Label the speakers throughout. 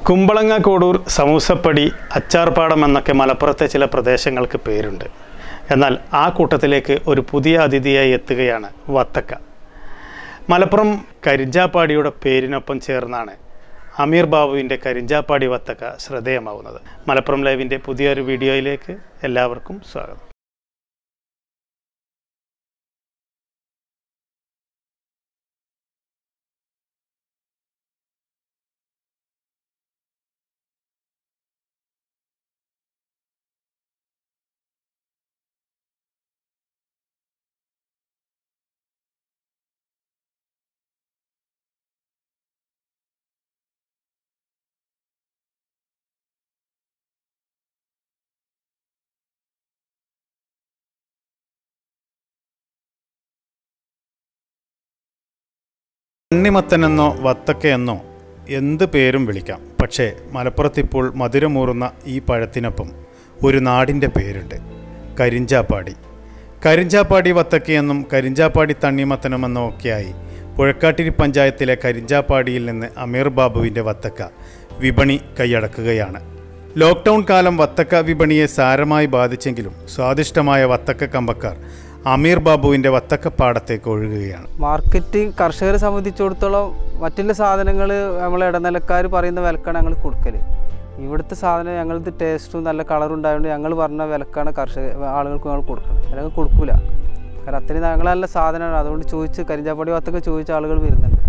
Speaker 1: കുമ്പളങ്ങ കോടൂർ സമൂസപ്പടി അച്ചാർപ്പാടം എന്നൊക്കെ മലപ്പുറത്തെ ചില പ്രദേശങ്ങൾക്ക് പേരുണ്ട് എന്നാൽ ആ കൂട്ടത്തിലേക്ക് ഒരു പുതിയ അതിഥിയായി എത്തുകയാണ് വത്തക്ക മലപ്പുറം കരിഞ്ചാപ്പാടിയുടെ പേരിനൊപ്പം ചേർന്നാണ് അമീർ ബാബുവിൻ്റെ കരിഞ്ചാപ്പാടി വത്തക്ക ശ്രദ്ധേയമാവുന്നത് മലപ്പുറം ലൈവിൻ്റെ പുതിയൊരു വീഡിയോയിലേക്ക് എല്ലാവർക്കും സ്വാഗതം തണ്ണിമത്തനെന്നോ വത്തക്കയെന്നോ എന്ത് പേരും വിളിക്കാം പക്ഷേ മലപ്പുറത്തിപ്പോൾ മധുരമൂറുന്ന ഈ പഴത്തിനൊപ്പം ഒരു നാടിൻ്റെ പേരുണ്ട് കരിഞ്ചാപ്പാടി കരിഞ്ചാപ്പാടി വത്തക്കയെന്നും കരിഞ്ചാപ്പാടി തണ്ണിമത്തനുമെന്നും ഒക്കെയായി പുഴക്കാട്ടിരി പഞ്ചായത്തിലെ കരിഞ്ചാപ്പാടിയിൽ നിന്ന് അമീർ ബാബുവിൻ്റെ വത്തക്ക വിപണി കൈയടക്കുകയാണ് ലോക്ക്ഡൗൺ കാലം വത്തക്ക വിപണിയെ സാരമായി ബാധിച്ചെങ്കിലും സ്വാദിഷ്ടമായ വത്തക്ക കമ്പക്കാർ അമീർ ബാബുവിൻ്റെ വത്തക്കപ്പാടത്തേക്ക് ഒഴുകുകയാണ്
Speaker 2: മാർക്കറ്റിംഗ് കർഷകരെ സംബന്ധിച്ചിടത്തോളം മറ്റുള്ള സാധനങ്ങൾ നമ്മളെ ഇടനിലക്കാർ പറയുന്ന വിലക്കാണ് ഞങ്ങൾ കൊടുക്കൽ ഇവിടുത്തെ സാധനം ഞങ്ങളത് ടേസ്റ്റും നല്ല കളറും ഉണ്ടായതുകൊണ്ട് ഞങ്ങൾ പറഞ്ഞ വിലക്കാണ് കർഷക ആളുകൾക്ക് ഞങ്ങൾ കൊടുക്കുന്നത് അല്ലെങ്കിൽ കൊടുക്കൂല കാരണം അത്രയും ഞങ്ങൾ നല്ല സാധനമാണ് അതുകൊണ്ട് ചോദിച്ച് കരിഞ്ചാപ്പാടി ഭാഗത്തൊക്കെ ചോദിച്ച ആളുകൾ വരുന്നുണ്ട്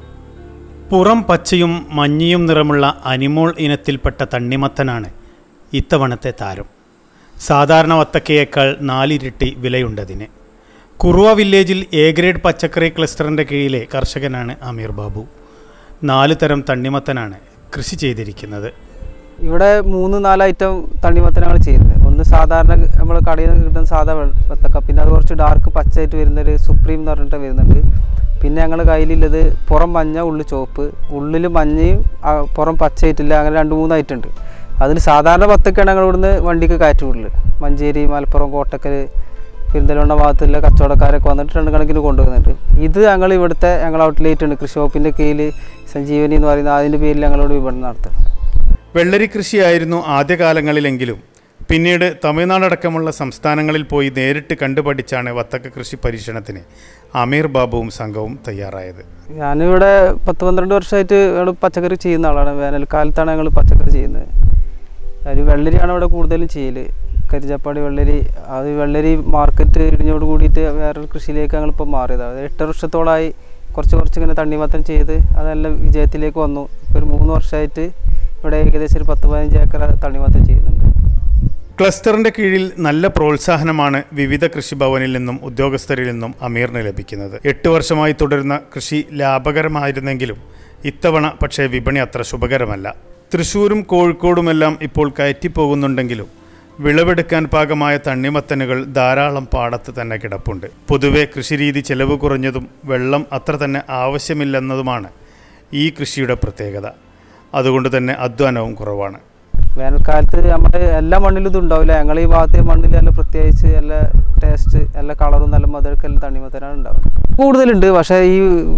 Speaker 1: പുറം പച്ചയും മഞ്ഞയും നിറമുള്ള അനിമോൾ ഇനത്തിൽപ്പെട്ട തണ്ണിമത്തനാണ് ഇത്തവണത്തെ താരം സാധാരണ വത്തക്കയേക്കാൾ നാലിരട്ടി വിലയുണ്ടതിന് കുറുവ വില്ലേജിൽ എ ഗ്രേഡ് പച്ചക്കറി ക്ലസ്റ്ററിൻ്റെ കീഴിലെ കർഷകനാണ് അമീർ ബാബു നാല് തരം തണ്ണിമത്തനാണ് കൃഷി ചെയ്തിരിക്കുന്നത്
Speaker 2: ഇവിടെ മൂന്ന് നാല് ഐറ്റം തണ്ണിമത്തൻ ഞങ്ങൾ ചെയ്യുന്നത് ഒന്ന് സാധാരണ നമ്മൾ കടയിൽ നിന്ന് കിട്ടുന്ന സാധാ വെള്ള- വത്തക്ക പിന്നെ അത് കുറച്ച് ഡാർക്ക് പച്ചയായിട്ട് വരുന്നൊരു സുപ്രീം എന്ന് പറഞ്ഞിട്ട് വരുന്നുണ്ട് പിന്നെ ഞങ്ങളുടെ കയ്യിലുള്ളത് പുറം മഞ്ഞ ഉള്ളു ചുവപ്പ് ഉള്ളിൽ മഞ്ഞയും ആ, പുറം പച്ചയായിട്ടില്ല അങ്ങനെ രണ്ട് മൂന്ന് ഐറ്റം ഉണ്ട് അതിൽ സാധാരണ വത്തക്കാണ് ഞങ്ങൾ ഇവിടുന്ന് വണ്ടിക്ക് കയറ്റി വിടല് മഞ്ചേരി മലപ്പുറം കോട്ടക്കൽ പെരിന്തൽമണ്ണ ഭാഗത്തുള്ള കച്ചവടക്കാരൊക്കെ വന്നിട്ട് രണ്ട് കണക്കിന് കൊണ്ടുവന്നിട്ട് ഇത് ഞങ്ങൾ ഇവിടുത്തെ ഞങ്ങൾ ഔട്ട്ലേറ്റ് ഉണ്ട് കൃഷി വകുപ്പിൻ്റെ കീഴിൽ സഞ്ജീവനി എന്ന് പറയുന്ന അതിൻ്റെ പേരിൽ ഞങ്ങളോട് വിപണനം നടത്തുന്നത്
Speaker 1: വെള്ളരി കൃഷിയായിരുന്നു ആദ്യകാലങ്ങളിലെങ്കിലും പിന്നീട് തമിഴ്നാടടക്കമുള്ള സംസ്ഥാനങ്ങളിൽ പോയി നേരിട്ട് കണ്ടുപഠിച്ചാണ് വത്തക്ക കൃഷി പരീക്ഷണത്തിന് അമീർ ബാബുവും സംഘവും തയ്യാറായത്
Speaker 2: ഞാനിവിടെ പത്ത് പന്ത്രണ്ട് വർഷമായിട്ട് ഞങ്ങൾ പച്ചക്കറി ചെയ്യുന്ന ആളാണ് വേനൽക്കാലത്താണ് ഞങ്ങൾ പച്ചക്കറി ചെയ്യുന്നത് അതിൽ വെള്ളരിയാണ് ഇവിടെ കൂടുതലും ചെയ്യൽ കരിച്ചപ്പാടി വെള്ളരി അത് വെള്ളരി മാർക്കറ്റ് ഇടിഞ്ഞോട് കൂടിയിട്ട് വേറൊരു കൃഷിയിലേക്ക് ഞങ്ങളിപ്പോൾ മാറിയത് അത് എട്ട് വർഷത്തോളമായി കുറച്ച് കുറച്ച് ഇങ്ങനെ തണ്ണിമത്തം ചെയ്ത് അതെല്ലാം വിജയത്തിലേക്ക് വന്നു ഇപ്പോൾ ഒരു മൂന്ന് വർഷമായിട്ട് ഇവിടെ ഏകദേശം ഒരു പത്ത് പതിനഞ്ച് ഏക്കർ തണ്ണിമത്തം ചെയ്യുന്നുണ്ട്
Speaker 1: ക്ലസ്റ്ററിന്റെ കീഴിൽ നല്ല പ്രോത്സാഹനമാണ് വിവിധ കൃഷിഭവനിൽ നിന്നും ഉദ്യോഗസ്ഥരിൽ നിന്നും അമീറിന് ലഭിക്കുന്നത് എട്ട് വർഷമായി തുടരുന്ന കൃഷി ലാഭകരമായിരുന്നെങ്കിലും ഇത്തവണ പക്ഷേ വിപണി അത്ര ശുഭകരമല്ല തൃശൂരും കോഴിക്കോടുമെല്ലാം ഇപ്പോൾ കയറ്റിപ്പോകുന്നുണ്ടെങ്കിലും വിളവെടുക്കാൻ പാകമായ തണ്ണിമത്തനുകൾ ധാരാളം പാടത്ത് തന്നെ കിടപ്പുണ്ട് പൊതുവെ കൃഷിരീതി ചെലവ് കുറഞ്ഞതും വെള്ളം അത്ര തന്നെ ആവശ്യമില്ലെന്നതുമാണ് ഈ കൃഷിയുടെ പ്രത്യേകത അതുകൊണ്ട് തന്നെ അധ്വാനവും കുറവാണ്
Speaker 2: വേനൽക്കാലത്ത് നമ്മുടെ എല്ലാ മണ്ണിലും ഇത് ഉണ്ടാവില്ല ഞങ്ങൾ ഈ ഭാഗത്തെ മണ്ണിൽ നല്ല പ്രത്യേകിച്ച് നല്ല ടേസ്റ്റ് നല്ല കളറും നല്ല മധുരമൊക്കെ എല്ലാം തണ്ണിമത്തനാണ് ഉണ്ടാവുന്നത് കൂടുതലുണ്ട് പക്ഷേ ഈ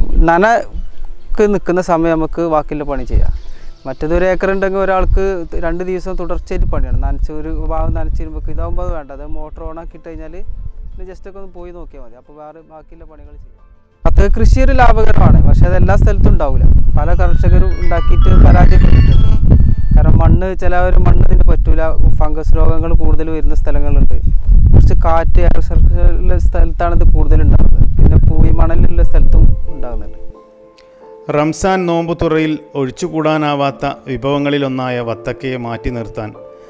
Speaker 2: നനക്ക് നിൽക്കുന്ന സമയം നമുക്ക് ബാക്കിയുള്ള പണി ചെയ്യാം മറ്റേത് ഒരു ഏക്കർ ഉണ്ടെങ്കിൽ ഒരാൾക്ക് രണ്ട് ദിവസം തുടർച്ചയായിട്ട് പണിയാണ് നനച്ച് ഒരു ഭാഗം നനച്ചിരുമ്പോൾ ഇതാകുമ്പോൾ അത് വേണ്ട അത് മോട്ടർ ഓൺ ആക്കിയിട്ട് കഴിഞ്ഞാൽ ജസ്റ്റ് ഒക്കെ ഒന്ന് പോയി നോക്കിയാൽ മതി അപ്പോൾ വേറെ ബാക്കിയുള്ള പണികൾ ചെയ്യാം പത്ത് കൃഷി ഒരു ലാഭകരമാണ് പക്ഷേ അത് എല്ലാ സ്ഥലത്തും ഉണ്ടാവില്ല പല കർഷകരും ഉണ്ടാക്കിയിട്ട് പരാജയപ്പെട്ടിട്ടുണ്ട് കാരണം മണ്ണ് ചിലവർ മണ്ണ് ഇതിന് പറ്റൂല ഫംഗസ് രോഗങ്ങൾ കൂടുതൽ വരുന്ന സ്ഥലങ്ങളുണ്ട് കുറച്ച് കാറ്റ് എയർ സർക്കുലർ ഉള്ള സ്ഥലത്താണ് ഇത് കൂടുതൽ ഉണ്ടാകുന്നത് പിന്നെ പൂയി മണലുള്ള സ്ഥലത്തും ഉണ്ടാകുന്നുണ്ട്
Speaker 1: റംസാൻ നോമ്പുതുറയിൽ ഒഴിച്ചുകൂടാനാവാത്ത വിഭവങ്ങളിലൊന്നായ വത്തക്കയെ മാറ്റി നിർത്താൻ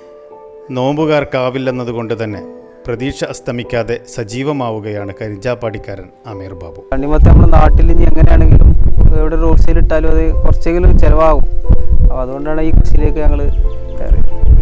Speaker 1: നോമ്പുകാർക്കാവില്ലെന്നതുകൊണ്ട് തന്നെ പ്രതീക്ഷ അസ്തമിക്കാതെ സജീവമാവുകയാണ് കരിഞ്ചാപ്പാടിക്കാരൻ അമീർ ബാബു
Speaker 2: തണ്ണിമത്തം നമ്മുടെ നാട്ടിൽ ഇനി എങ്ങനെയാണെങ്കിലും എവിടെ റോഡ് സൈഡിൽ ഇട്ടാലും അത് കുറച്ചെങ്കിലും ചിലവാകും അപ്പോൾ അതുകൊണ്ടാണ് ഈ കൃഷിയിലേക്ക് ഞങ്ങൾ കയറിയത്